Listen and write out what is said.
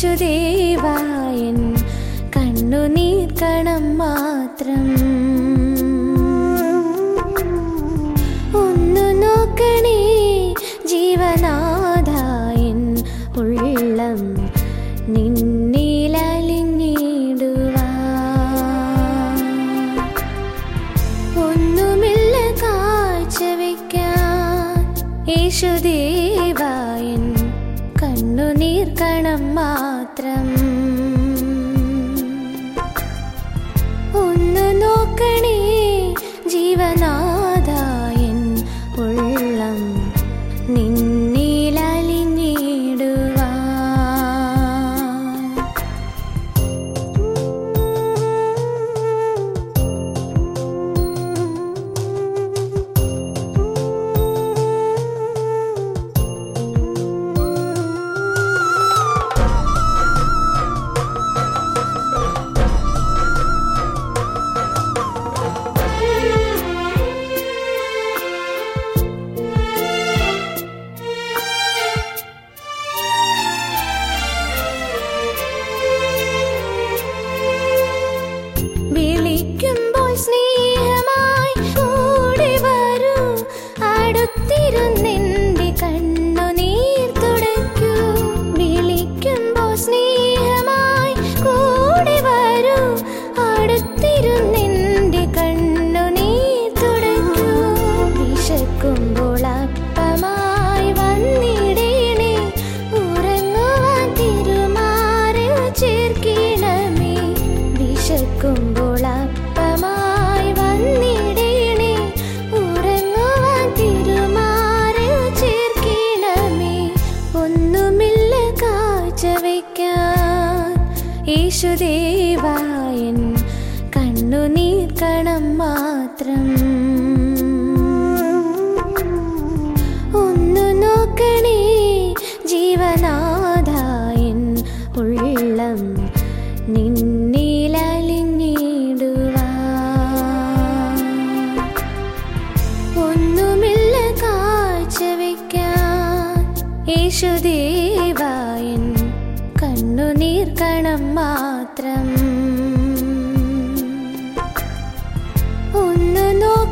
യേശുദേവായൻ കണ്ണുനീർ കണം മാത്രം ഒന്നു നോക്കണേ ജീവനാഥായൻ ഉള്ളം നിന്നിലലിഞ്ഞിടുവാ ഒന്നുമില്ല കാഴ്ച വയ്ക്കാൻ യേശുദേവായൻ കണ്ണുനീർ കണം മാത്രം ഒന്ന് നോക്കണേ ജീവനാഥായൻ ഉള്ളം നിന്നിലലിഞ്ഞിടുവാ വിളിക്കുമ്പോൾ സ്നേഹമായി കൂടെ വരൂ അടുത്തിരുന്നെന്റെ കണ്ണുനീർ തുടയ്ക്കൂ വിളിക്കുമ്പോൾ സ്നേഹമായി കൂടെ വരൂ അടുത്തിരുന്നെന്റെ കണ്ണുനീർ തുടയ്ക്കൂ വിശക്കുമ്പോൾ അപ്പമായി വന്നിടേണേ ഉറങ്ങുവാൻ തിരുമാറിൽ ചേർക്കണമേ വിശക്കുമ്പോൾ അപ്പമായി വന്നിടേണേ ഉറങ്ങുവാൻ തിരുമാറിൽ ചേർക്കണമേ ഒന്നുമില്ല കാഴ്ച വയ്ക്കാൻ യേശുദേവായൻ കണ്ണുനീർ കണം മാത്രം ഒന്നു നോക്കണേ ജീവനാഥായൻ ഉള്ളം നിന്നിലലിഞ്ഞിടുവാ ഒന്നുമില്ല കാഴ്ച വയ്ക്കാൻ യേശുദേവായൻ കണ്ണുനീർ കണം മാത്രം ഒന്ന് നോ